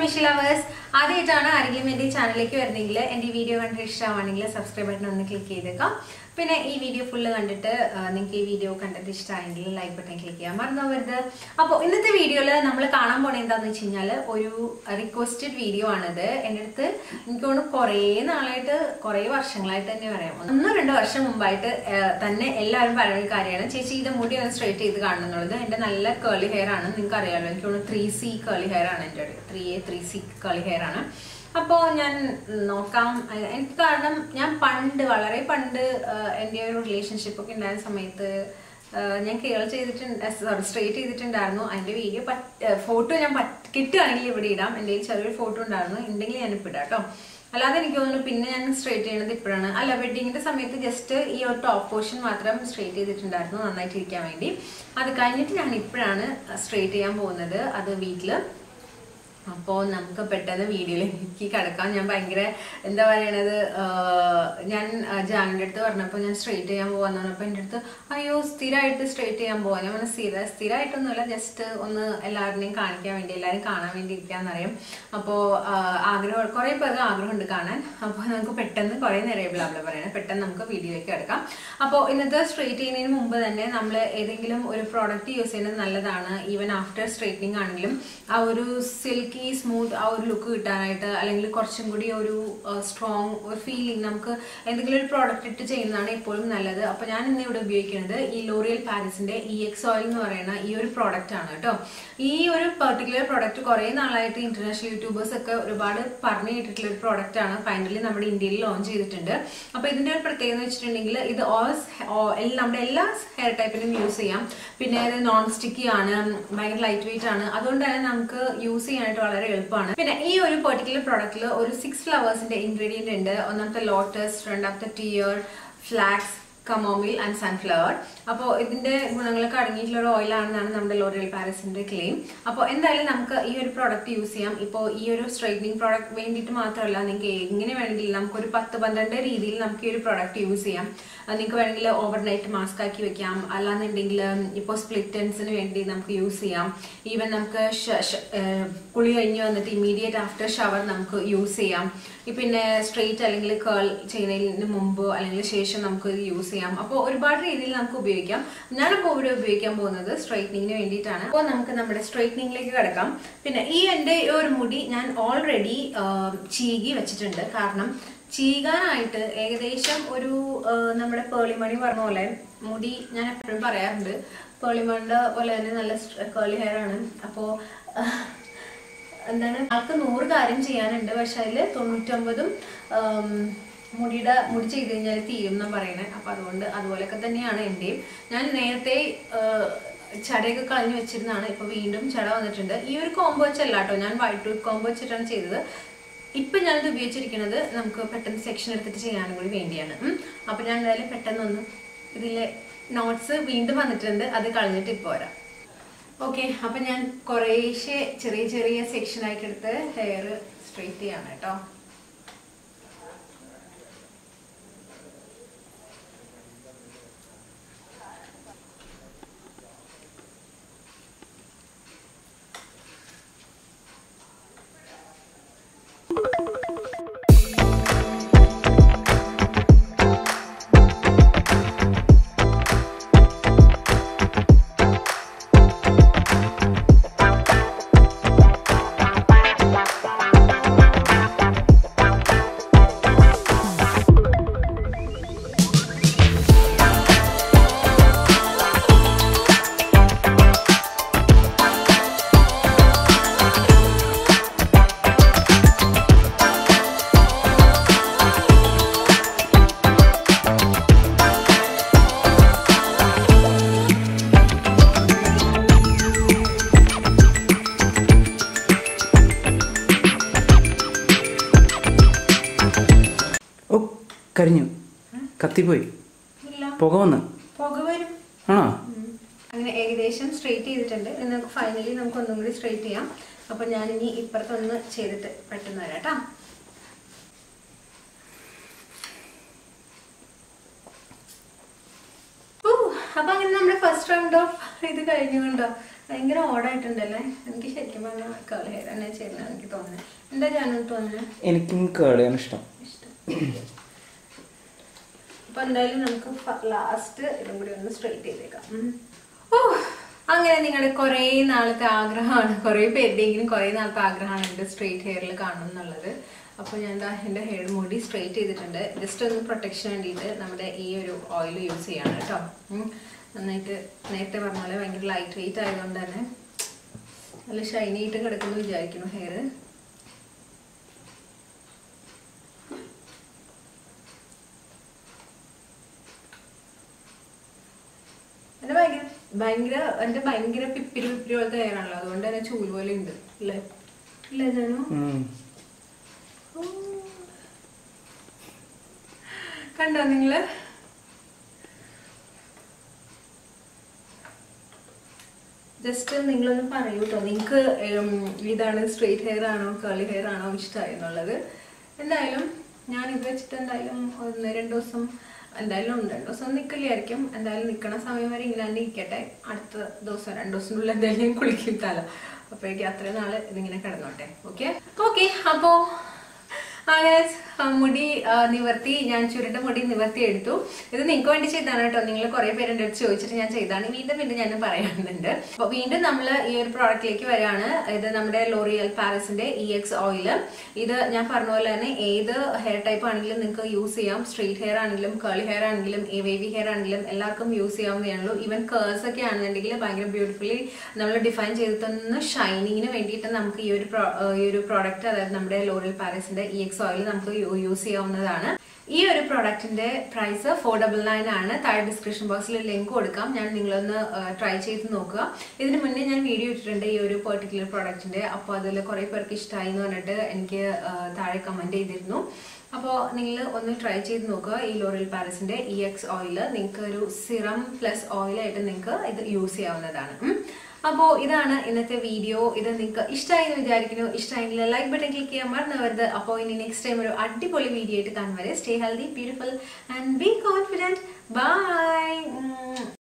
Fish lovers ആദ്യമായിട്ടാണ് ആരെങ്കിലും എൻ്റെ ഈ ചാനലിലേക്ക് വരുന്നെങ്കിൽ എൻ്റെ ഈ വീഡിയോ കണ്ടിട്ട് ഇഷ്ടമാണെങ്കിൽ സബ്സ്ക്രൈബ് ബട്ടൺ ഒന്ന് ക്ലിക്ക് ചെയ്തേക്കാം പിന്നെ ഈ വീഡിയോ ഫുള്ള് കണ്ടിട്ട് നിങ്ങൾക്ക് ഈ വീഡിയോ കണ്ടിട്ട് ഇഷ്ടമായെങ്കിൽ ലൈക്ക് ബട്ടൺ ക്ലിക്ക് ചെയ്യാൻ മറന്നു പോകരുത് അപ്പോൾ ഇന്നത്തെ വീഡിയോയിൽ നമ്മൾ കാണാൻ പോണത് എന്താണെന്ന് വെച്ച് കഴിഞ്ഞാൽ ഒരു റിക്വസ്റ്റഡ് വീഡിയോ ആണിത് എൻ്റെ അടുത്ത് എനിക്ക് തോന്നുന്നു കുറേ നാളായിട്ട് കുറേ വർഷങ്ങളായിട്ട് തന്നെ പറയാം ഒന്നോ രണ്ടോ വർഷം മുമ്പായിട്ട് ആ, തന്നെ എല്ലാവരും പറയുന്ന ഒരു കാര്യമാണ് ചേച്ചി ഇത് മുടി ഒന്ന് സ്ട്രൈറ്റ് ചെയ്ത് കാണണം എന്നുള്ളത് എൻ്റെ നല്ല കേളി ഹെയർ ആണ് നിങ്ങൾക്ക് അറിയാമല്ലോ എനിക്ക് തോന്നുന്നു ത്രീ സി കേളി ഹെയർ ആണ് എൻ്റെ three A three C curly hair ആണ് അപ്പോൾ ഞാൻ നോക്കാം അഹ് എനിക്ക് കാരണം ഞാൻ പണ്ട് വളരെ പണ്ട് ആഹ് എൻ്റെ ഒരു റിലേഷൻഷിപ്പ് ഒക്കെ ഉണ്ടായ സമയത്ത് ആഹ് ഞാൻ കേൾ ചെയ്തിട്ടുണ്ട് സോറി സ്ട്രേറ്റ് ചെയ്തിട്ടുണ്ടായിരുന്നു അതിൻ്റെ വീഡിയോ ഫോട്ടോ ഞാൻ പറ്റ് കിട്ടുകയാണെങ്കിൽ ഇവിടെ ഇടാം എൻ്റെ കയ്യിൽ ചെറിയൊരു ഫോട്ടോ ഉണ്ടായിരുന്നു ഉണ്ടെങ്കിൽ ഞാൻ ഇപ്പോൾ ഇടാം കേട്ടോ അല്ലാതെ എനിക്ക് തോന്നുന്നു പിന്നെ ഞാൻ സ്ട്രേറ്റ് ചെയ്യുന്നത് ഇപ്പോഴാണ് അല്ല വെഡിങ്ങിന്റെ സമയത്ത് ജസ്റ്റ് ഈ ഒരു ടോപ്പ് പോർഷൻ മാത്രം സ്ട്രേറ്റ് ചെയ്തിട്ടുണ്ടായിരുന്നു നന്നായിട്ട് ഇരിക്കാൻ വേണ്ടി അത് കഴിഞ്ഞിട്ട് ഞാൻ ഇപ്പോഴാണ് സ്ട്രേറ്റ് ചെയ്യാൻ പോകുന്നത് അത് വീട്ടിൽ അപ്പോൾ നമുക്ക് പെട്ടെന്ന് വീഡിയോയിലേക്ക് കിടക്കാം ഞാൻ ഭയങ്കര എന്താ പറയണത് ആഹ് ഞാൻ ജാനിൻ്റെ അടുത്ത് പറഞ്ഞപ്പോൾ ഞാൻ സ്ട്രേറ്റ് ചെയ്യാൻ പോകാന്ന് പറഞ്ഞപ്പോൾ എൻ്റെ അടുത്ത് അയ്യോ സ്ഥിരമായിട്ട് സ്ട്രേറ്റ് ചെയ്യാൻ പോകാൻ ഞാൻ പറഞ്ഞ സ്ഥിര സ്ഥിരമായിട്ടൊന്നുമില്ല ജസ്റ്റ് ഒന്ന് എല്ലാവരുടെയും കാണിക്കാൻ വേണ്ടി എല്ലാവരും കാണാൻ വേണ്ടി ഇരിക്കാന്നറിയാം അപ്പോൾ ആഗ്രഹം കുറേ പേർക്ക് ആഗ്രഹമുണ്ട് കാണാൻ അപ്പോൾ നമുക്ക് പെട്ടെന്ന് കുറേ നേരം ബ്ലാബ്ല പറയണം പെട്ടെന്ന് നമുക്ക് വീഡിയോയിലേക്ക് കിടക്കാം അപ്പോൾ ഇന്നത്തെ സ്ട്രേറ്റ് ചെയ്യുന്നതിന് മുമ്പ് തന്നെ നമ്മൾ ഏതെങ്കിലും ഒരു പ്രോഡക്റ്റ് യൂസ് ചെയ്യുന്നത് നല്ലതാണ് ഈവൻ ആഫ്റ്റർ സ്ട്രേറ്റനിങ് ആണെങ്കിലും ആ ഒരു സിൽക്കി സ്മൂത്ത് ആ ഒരു ലുക്ക് കിട്ടാനായിട്ട് അല്ലെങ്കിൽ കുറച്ചും കൂടി ഒരു സ്ട്രോങ് ഒരു ഫീലിംഗ് നമുക്ക് എന്തെങ്കിലും ഒരു പ്രോഡക്റ്റ് ഇട്ട് ചെയ്യുന്നതാണ് എപ്പോഴും നല്ലത് അപ്പോൾ ഞാൻ ഇന്ന് ഇവിടെ ഉപയോഗിക്കുന്നത് ഈ ലോറിയൽ പാരിസിന്റെ ഇ എക്സ് ഓയിൽ എന്ന് പറയുന്ന ഈ ഒരു പ്രോഡക്റ്റ് ആണ് കേട്ടോ ഈ ഒരു പെർട്ടിക്കുലർ പ്രോഡക്റ്റ് കുറേ നാളായിട്ട് ഇന്റർനാഷണൽ യൂട്യൂബേഴ്സ് ഒക്കെ ഒരുപാട് പറഞ്ഞു കേട്ടിട്ടുള്ള ഒരു പ്രോഡക്റ്റ് ആണ് ഫൈനലി നമ്മുടെ ഇന്ത്യയിൽ ലോഞ്ച് ചെയ്തിട്ടുണ്ട് അപ്പോൾ ഇതിന്റെ ഒരു പ്രത്യേകത എന്ന് വെച്ചിട്ടുണ്ടെങ്കിൽ ഇത് ഓൾ നമ്മുടെ എല്ലാ ഹെയർ ടൈപ്പിനും യൂസ് ചെയ്യാം പിന്നെ ഇത് നോൺ സ്റ്റിക്കി ആണ് ഭയങ്കര ലൈറ്റ് വെയിറ്റ് ആണ് അതുകൊണ്ട് തന്നെ നമുക്ക് യൂസ് ചെയ്യാനായിട്ട് വളരെ എളുപ്പമാണ് പിന്നെ ഈ ഒരു പെർട്ടിക്കുലർ പ്രോഡക്റ്റിൽ ഒരു സിക്സ് ഫ്ലവേഴ്സിന്റെ ഇൻഗ്രീഡിയന്റ് ഉണ്ട് ഒന്നാമത്തെ ലോട്ടസ് രണ്ടാമത്തെ tiare flax chamomile and sunflower അപ്പോൾ ഇതിന്റെ ഗുണങ്ങളൊക്കെ അടങ്ങിയിട്ടുള്ള ഒരു ഓയിലാണെന്നാണ് നമ്മുടെ ലോറിയൽ പാരസിന്റെ ക്ലെയിം അപ്പോൾ എന്തായാലും നമുക്ക് ഈ ഒരു പ്രോഡക്റ്റ് യൂസ് ചെയ്യാം ഇപ്പോൾ ഈ ഒരു സ്ട്രൈറ്റനിങ് പ്രോഡക്റ്റ് വേണ്ടിയിട്ട് മാത്രമല്ല നിങ്ങൾക്ക് എങ്ങനെ വേണമെങ്കിലും നമുക്കൊരു പത്ത് പന്ത്രണ്ട് രീതിയിൽ നമുക്ക് ഈ ഒരു പ്രോഡക്റ്റ് യൂസ് ചെയ്യാം അത് നിങ്ങൾക്ക് വേണമെങ്കിൽ ഓവർനൈറ്റ് മാസ്ക് ആക്കി വെക്കാം അല്ലാന്നുണ്ടെങ്കിൽ ഇപ്പോൾ സ്പ്ലിറ്റൻസിന് വേണ്ടി നമുക്ക് യൂസ് ചെയ്യാം ഈവൻ നമുക്ക് ഷ- ഷ- ഏഹ് കുളി കഴിഞ്ഞ് വന്നിട്ട് ഇമീഡിയറ്റ് ആഫ്റ്റർ ഷവർ നമുക്ക് യൂസ് ചെയ്യാം ഈ പിന്നെ സ്ട്രെയിറ്റ് അല്ലെങ്കിൽ കേൾ ചെയ്യുന്നതിന് മുമ്പ് അല്ലെങ്കിൽ ശേഷം നമുക്ക് ഇത് യൂസ് ചെയ്യാം അപ്പോൾ ഒരുപാട് രീതിയിൽ നമുക്ക് ഉപയോഗിക്കാം ഞാനിപ്പോൾ ഇവിടെ ഉപയോഗിക്കാൻ പോകുന്നത് സ്ട്രൈറ്റനിങ്ങിന് വേണ്ടിയിട്ടാണ് അപ്പോൾ നമുക്ക് നമ്മുടെ സ്ട്രൈറ്റനിങ്ങിലേക്ക് കിടക്കാം പിന്നെ ഈ എൻ്റെ ഈ ഒരു മുടി ഞാൻ ഓൾറെഡി ചീകി വെച്ചിട്ടുണ്ട് കാരണം ചീകാനായിട്ട് ഏകദേശം ഒരു ആ, നമ്മുടെ പേളിമണി പറഞ്ഞ പോലെ മുടി ഞാൻ എപ്പോഴും പറയാറുണ്ട് പേളിമണിയുടെ പോലെ തന്നെ നല്ല കേളി ഹെയർ ആണ് അപ്പോൾ എന്താണ് ആൾക്ക് നൂറ് കാര്യം ചെയ്യാനുണ്ട് പക്ഷെ അതിൽ തൊണ്ണൂറ്റൊമ്പതും ആം, മുടിയുടെ മുടി ചെയ്ത് കഴിഞ്ഞാൽ തീരും എന്നാണ് പറയുന്നത് അപ്പം അതുകൊണ്ട് അതുപോലെയൊക്കെ തന്നെയാണ് എൻ്റെയും ഞാൻ നേരത്തെ ആ, ചടയൊക്കെ കളഞ്ഞു വെച്ചിരുന്നതാണ് ഇപ്പോൾ വീണ്ടും ചട വന്നിട്ടുണ്ട് ഈ ഒരു കോംബോ വെച്ചല്ല കേട്ടോ ഞാൻ വൈറ്റ് ടൂത്ത് കോംബോ വെച്ചിട്ടാണ് ചെയ്തത് ഇപ്പം ഞാനിത് ഉപയോഗിച്ചിരിക്കുന്നത് നമുക്ക് പെട്ടെന്ന് സെക്ഷൻ എടുത്തിട്ട് ചെയ്യാനും കൂടി വേണ്ടിയാണ് ഉം. അപ്പം ഞാൻ എന്തായാലും പെട്ടെന്നൊന്ന് ഇതിലെ നോട്ട്സ് വീണ്ടും വന്നിട്ടുണ്ട് അത് കളഞ്ഞിട്ട് ഇപ്പോൾ വരാം ഓക്കെ അപ്പം ഞാൻ കുറേശ്ശെ ചെറിയ ചെറിയ സെക്ഷൻ ആയിട്ട് എടുത്ത് ഹെയർ സ്ട്രെയിറ്റ് ചെയ്യാണ് കേട്ടോ ഓ കരിഞ്ഞു കത്തിപ്പോയി ഇല്ല പുക വന്ന് പുക വരും ആണോ ഉം. അങ്ങനെ ഏകദേശം സ്ട്രെയിറ്റ് ചെയ്തിട്ടുണ്ട് ഇനി നമുക്ക് ഫൈനലി നമുക്ക് ഒന്നും കൂടി സ്ട്രെയിറ്റ് ചെയ്യാം അപ്പൊ ഞാൻ ഇനി ഇപ്പുറത്തൊന്ന് ചെയ്തിട്ട് പെട്ടെന്ന് വരാം കേട്ടോ അപ്പൊ അങ്ങനെ നമ്മുടെ ഫസ്റ്റ് റൗണ്ട് ഓഫ് ഇത് കഴിഞ്ഞുകൊണ്ടോ ഭയങ്കര ഓടായിട്ടുണ്ടല്ലേ എനിക്ക് ശരിക്കും പറഞ്ഞാൽ കേൾ ഹെയർ തന്നെ ചെയ്യുന്നതാണ് എനിക്ക് തോന്നുന്നത് എന്താ ജാനു തോന്നുന്നത് എനിക്കും കേളിയാണ് ഇഷ്ടം ഇഷ്ടം അപ്പൊ എന്തായാലും നമുക്ക് ലാസ്റ്റ് ഇതും കൂടി ഒന്ന് സ്ട്രെയിറ്റ് ചെയ്തേക്കാം ഉം. ഓ അങ്ങനെ നിങ്ങളുടെ കുറേ നാളത്തെ ആഗ്രഹമാണ് കുറേ പേരുടെയെങ്കിലും കുറേ നാളത്തെ ആഗ്രഹമാണ് എൻ്റെ സ്ട്രെയിറ്റ് ഹെയറിൽ കാണണം എന്നുള്ളത് അപ്പോൾ ഞാൻ എന്താ എൻ്റെ ഹെയർ മുടി സ്ട്രെയിറ്റ് ചെയ്തിട്ടുണ്ട് ജസ്റ്റ് ഒന്ന് പ്രൊട്ടക്ഷൻ വേണ്ടിയിട്ട് നമ്മുടെ ഈ ഒരു ഓയിൽ യൂസ് ചെയ്യാണ് കേട്ടോ ഉം. നന്നായിട്ട് നേരത്തെ പറഞ്ഞ പോലെ ഭയങ്കര ലൈറ്റ് വെയിറ്റ് ആയതുകൊണ്ട് തന്നെ നല്ല ഷൈനി ആയിട്ട് കിടക്കുന്നു വിചാരിക്കുന്നു ഹെയർ എന്റെ ഭയങ്കര ഭയങ്കര എന്റെ ഭയങ്കര പിപ്പിരി പിപ്പിരി പോലത്തെ ഹെയർ ആണല്ലോ അതുകൊണ്ട് തന്നെ ചൂല് പോലെ ഉണ്ട് അല്ലേ ഇല്ല ജാനു ഉം. ഓ. കണ്ടോ നിങ്ങള് ജസ്റ്റ് നിങ്ങളൊന്ന് പറയൂ കേട്ടോ നിങ്ങൾക്ക് ഇതാണ് സ്ട്രെയിറ്റ് ഹെയർ ആണോ കേളി ഹെയർ ആണോ ഇഷ്ടമായി എന്നുള്ളത് എന്തായാലും ഞാൻ ഇത് വെച്ചിട്ട് എന്തായാലും ഒന്ന് രണ്ട് ദിവസം എന്തായാലും രണ്ട് ദിവസം നിൽക്കില്ലായിരിക്കും എന്തായാലും നിൽക്കണ സമയം വരെ ഇങ്ങനെ തന്നെ ഇരിക്കട്ടെ അടുത്ത ദിവസം രണ്ട് ദിവസത്തിനുള്ളിൽ എന്തായാലും ഞാൻ കുളിക്കും തല അപ്പോഴേക്കും അത്രയും നാള് ഇതിങ്ങനെ കിടന്നോട്ടെ ഓക്കെ ഓക്കെ അപ്പോ അങ്ങനെ ആ, മുടി ആ, നിവർത്തി ഞാൻ ചുരുണ്ട മുടി നിവർത്തി എടുത്തു ഇത് നിങ്ങൾക്ക് വേണ്ടി ചെയ്താണ് കേട്ടോ നിങ്ങൾ കുറെ പേര് എൻ്റെ അടുത്ത് ചോദിച്ചിട്ട് ഞാൻ ചെയ്താണ് വീണ്ടും വീണ്ടും ഞാൻ പറയുന്നുണ്ട് അപ്പൊ വീണ്ടും നമ്മൾ ഈ ഒരു പ്രോഡക്റ്റിലേക്ക് വരികയാണ് ഇത് നമ്മുടെ ലോറിയൽ പാരസിന്റെ ഇ എക്സ് ഓയിൽ ഇത് ഞാൻ പറഞ്ഞ പോലെ തന്നെ ഏത് ഹെയർ ടൈപ്പ് ആണെങ്കിലും നിങ്ങൾക്ക് യൂസ് ചെയ്യാം സ്ട്രെയിറ്റ് ഹെയർ ആണെങ്കിലും കേളി ഹെയർ ആണെങ്കിലും വേവി ഹെയർ ആണെങ്കിലും എല്ലാവർക്കും യൂസ് ചെയ്യാവുന്നതാണല്ലോ ഈവൻ കേഴ്സ് ഒക്കെ ആണെന്നുണ്ടെങ്കിൽ ഭയങ്കര ബ്യൂട്ടിഫുള്ളി നമ്മൾ ഡിഫൈൻ ചെയ്ത് തന്ന ഷൈനിങ്ങിന് വേണ്ടിയിട്ട് നമുക്ക് ഈ ഒരു pro- ഏർ ഈ ഒരു പ്രോഡക്റ്റ് അതായത് നമ്മുടെ ലോറിയൽ പാരസിന്റെ ഇ എക്സ് ഓയിൽ നമുക്ക് യൂസ് ചെയ്യാവുന്നതാണ് ഈ ഒരു പ്രോഡക്റ്റിന്റെ പ്രൈസ് ഫോർ ഡബിൾ നയൻ ആണ് താഴെ ഡിസ്ക്രിപ്ഷൻ ബോക്സിൽ ലിങ്ക് കൊടുക്കാം ഞാൻ നിങ്ങളൊന്ന് ട്രൈ ചെയ്ത് നോക്കുക ഇതിന് മുന്നേ ഞാൻ വീഡിയോ ഇട്ടിട്ടുണ്ട് ഈ ഒരു പെർട്ടിക്കുലർ പ്രോഡക്റ്റിന്റെ അപ്പോൾ അതിൽ കുറേ പേർക്ക് ഇഷ്ടമായി എന്ന് പറഞ്ഞിട്ട് എനിക്ക് ആ, താഴെ കമന്റ് ചെയ്തിരുന്നു അപ്പോൾ നിങ്ങൾ ഒന്ന് ട്രൈ ചെയ്ത് നോക്കുക ഈ ലോറിയൽ പാരസിന്റെ ഇ എക്സ് ഓയിൽ നിങ്ങൾക്ക് ഒരു സിറം പ്ലസ് ഓയിലായിട്ട് നിങ്ങൾക്ക് ഇത് യൂസ് ചെയ്യാവുന്നതാണ് ഉം. അപ്പോൾ ഇതാണ് ഇന്നത്തെ വീഡിയോ ഇത് നിങ്ങൾക്ക് ഇഷ്ടമായി എന്ന് വിചാരിക്കുന്നു ഇഷ്ടമായെങ്കിൽ ലൈക്ക് ബട്ടൺ ക്ലിക്ക് ചെയ്യാൻ മറന്നവരുത് അപ്പോൾ ഇനി നെക്സ്റ്റ് ടൈം ഒരു അടിപൊളി വീഡിയോ ആയിട്ട് കാണും വരെ stay healthy beautiful and be confident by